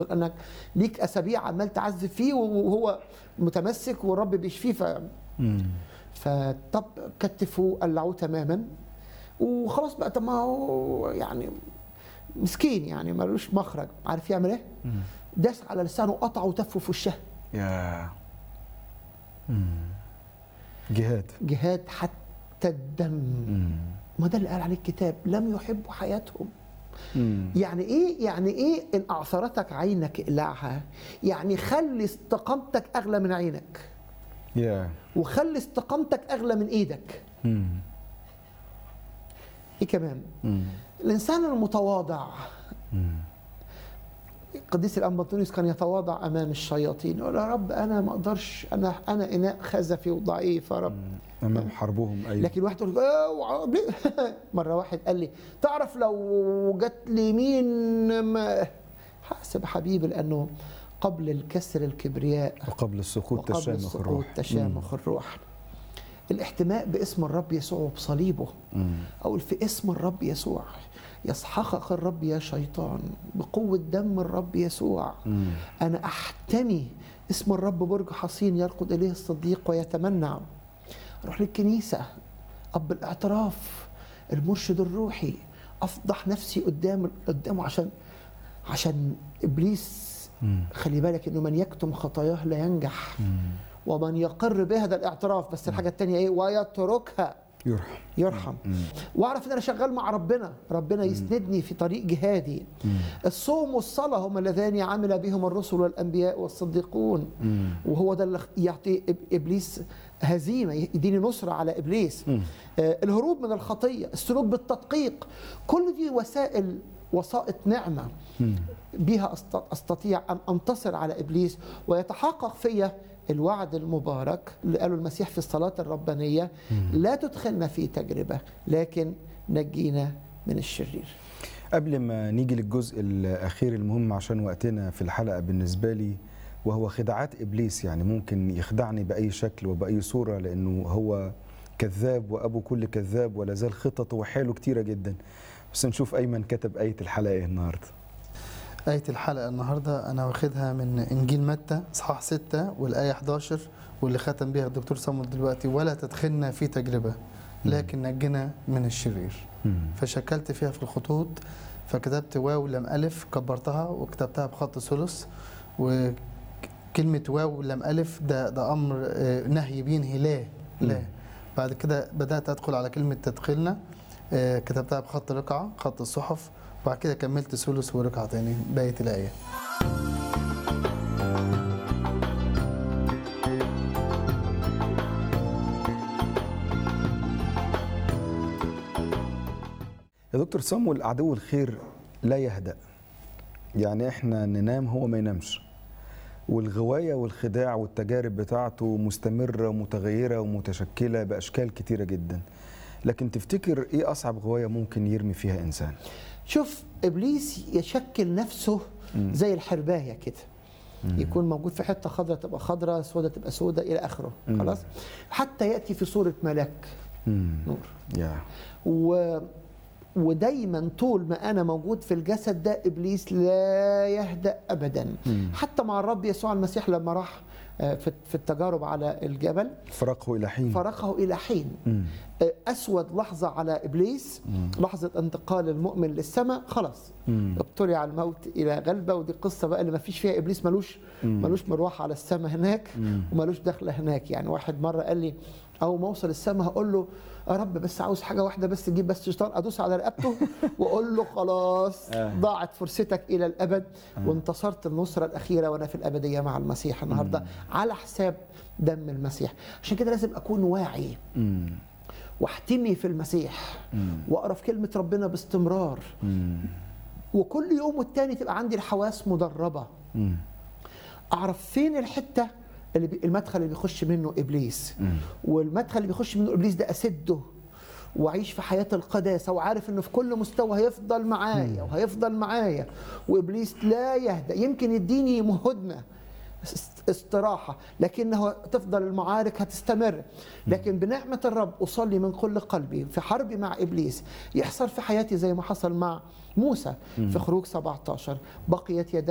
انك ليك اسابيع عمال تعذب فيه وهو متمسك والرب بيشفيه ف فطب كتفوه قلعوه تماما وخلاص بقى طب ما هو يعني مسكين يعني ملوش مخرج عارف يعمل ايه؟ داس على لسانه قطعه وتفه في وشها يا مم. جهاد جهاد حتى الدم مم. ما ده اللي قال عليه الكتاب لم يحبوا حياتهم مم. يعني ايه يعني ايه ان اعثرتك عينك اقلعها يعني خلي استقامتك اغلى من عينك يا وخلي استقامتك اغلى من ايدك مم. ايه كمان مم. الانسان المتواضع مم. القديس الانبا انطونيوس كان يتواضع امام الشياطين يقول يا رب انا ما اقدرش انا انا اناء خزفي وضعيف يا رب امام حربهم ايوه لكن واحد يقول اوعى ليه؟ مره واحد قال لي تعرف لو جت لي مين ما حاسب حبيبي لانه قبل الكسر الكبرياء وقبل السقوط وقبل تشامخ السقوط الروح تشامخ الروح الاحتماء باسم الرب يسوع وبصليبه مم. أقول في اسم الرب يسوع يسحقك الرب يا شيطان بقوة دم الرب يسوع مم. أنا أحتمي اسم الرب برج حصين يرقد إليه الصديق ويتمنى أروح للكنيسة أب الاعتراف المرشد الروحي أفضح نفسي قدام قدامه عشان عشان إبليس مم. خلي بالك إنه من يكتم خطاياه لا ينجح مم. ومن يقر بهذا الاعتراف بس الحاجة التانية إيه ويتركها يرحم يرحم مم. واعرف ان انا شغال مع ربنا ربنا يسندني في طريق جهادي مم. الصوم والصلاه هم اللذان عمل بهم الرسل والانبياء والصديقون مم. وهو ده اللي يعطي إب- ابليس هزيمه يديني نصره على ابليس مم. آه، الهروب من الخطيه السلوك بالتدقيق كل دي وسائل وسائط نعمه مم. بها أست- استطيع ان انتصر على ابليس ويتحقق فيا الوعد المبارك اللي قاله المسيح في الصلاه الربانيه لا تدخلنا في تجربه لكن نجينا من الشرير قبل ما نيجي للجزء الأخير المهم عشان وقتنا في الحلقة بالنسبة لي وهو خداعات إبليس يعني ممكن يخدعني بأي شكل وبأي صورة لأنه هو كذاب وأبو كل كذاب ولا زال خططه وحاله كتيرة جدا بس نشوف أيمن كتب آية الحلقة إيه النهاردة آية الحلقة النهاردة أنا واخدها من إنجيل متى إصحاح 6 والآية 11 واللي ختم بيها الدكتور صامول دلوقتي ولا تدخلنا في تجربة لكن نجنا من الشرير مم. فشكلت فيها في الخطوط فكتبت واو لم ألف كبرتها وكتبتها بخط ثلث وكلمة واو لم ألف ده ده أمر آه، نهي بينهي لا لا مم. بعد كده بدأت أدخل على كلمة تدخلنا آه، كتبتها بخط رقعة خط الصحف وبعد كده كملت ثلث ورقعة تاني بقية الآية يا دكتور صامويل عدو الخير لا يهدأ يعني احنا ننام هو ما ينامش والغواية والخداع والتجارب بتاعته مستمرة ومتغيرة ومتشكلة بأشكال كتيرة جدا لكن تفتكر ايه أصعب غواية ممكن يرمي فيها إنسان شوف ابليس يشكل نفسه مم. زي الحربايه كده مم. يكون موجود في حته خضراء تبقى خضراء سوداء تبقى سوداء الى اخره مم. خلاص حتى ياتي في صوره ملاك مم. نور يا و ودايما طول ما انا موجود في الجسد ده ابليس لا يهدا ابدا مم. حتى مع الرب يسوع المسيح لما راح آه، في في التجارب على الجبل فرقه إلى حين فرقه الى حين مم. آه، اسود لحظه على ابليس مم. لحظه انتقال المؤمن للسماء خلاص مم. ابتلع الموت الى غلبه ودي قصه بقى اللي ما فيش فيها ابليس ملوش مم. ملوش مروح على السماء هناك مم. وملوش دخله هناك يعني واحد مره قال لي اول ما اوصل السماء هقول له يا رب بس عاوز حاجه واحده بس تجيب بس شيطان ادوس على رقبته واقول له خلاص آه. ضاعت فرصتك الى الابد وانتصرت النصره الاخيره وانا في الابديه مع المسيح النهارده على حساب دم المسيح عشان كده لازم اكون واعي مم. واحتمي في المسيح مم. واقرا في كلمه ربنا باستمرار مم. وكل يوم والتاني تبقى عندي الحواس مدربه مم. اعرف فين الحته اللي بي المدخل اللي بيخش منه ابليس مم. والمدخل اللي بيخش منه ابليس ده اسده واعيش في حياه القداسه وعارف انه في كل مستوى هيفضل معايا وهيفضل معايا وابليس لا يهدأ يمكن يديني هدنه است- استراحة لكنه تفضل المعارك هتستمر لكن بنعمة الرب أصلي من كل قلبي في حربي مع إبليس يحصل في حياتي زي ما حصل مع موسى في خروج 17 بقيت يدي